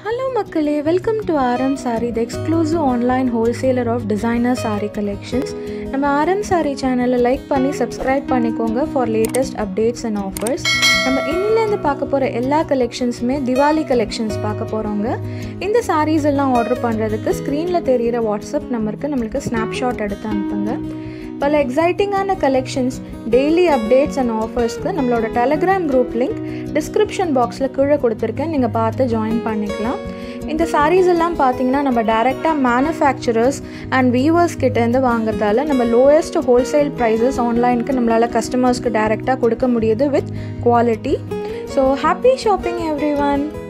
Hello மக்களே welcome to RM sari the exclusive online wholesaler of designer sari collections நம்ம RM sari சேனலை like பண்ணி subscribe பண்ணிக்கோங்க for latest updates and offers நம்ம இன்னிலேருந்து பார்க்க போகிற எல்லா கலெக்ஷன்ஸுமே திவாலி கலெக்ஷன்ஸ் பார்க்க போகிறோங்க இந்த சாரீஸ் எல்லாம் ஆர்டர் பண்ணுறதுக்கு ஸ்க்ரீனில் தெரிகிற வாட்ஸ்அப் நம்பருக்கு நம்மளுக்கு ஸ்னாப்ஷாட் எடுத்து அனுப்புங்க பல எக்ஸைட்டிங்கான கலெக்ஷன்ஸ் டெய்லி அப்டேட்ஸ் அண்ட் ஆஃபர்ஸ்க்கு நம்மளோட டெலகிராம் குரூப் லிங்க் டிஸ்கிரிப்ஷன் பாக்ஸில் கீழே கொடுத்துருக்கேன் நீங்கள் பார்த்து ஜாயின் பண்ணிக்கலாம் இந்த சாரீஸ் எல்லாம் பார்த்தீங்கன்னா நம்ம டைரெக்டாக மேனுஃபேக்சரர்ஸ் அண்ட் வீவர்ஸ் கிட்டேருந்து வாங்குறதால நம்ம லோயஸ்ட் ஹோல்சேல் ப்ரைஸஸ் ஆன்லைனுக்கு நம்மளால் கஸ்டமர்ஸ்க்கு டைரெக்டாக கொடுக்க முடியுது with quality so happy shopping every one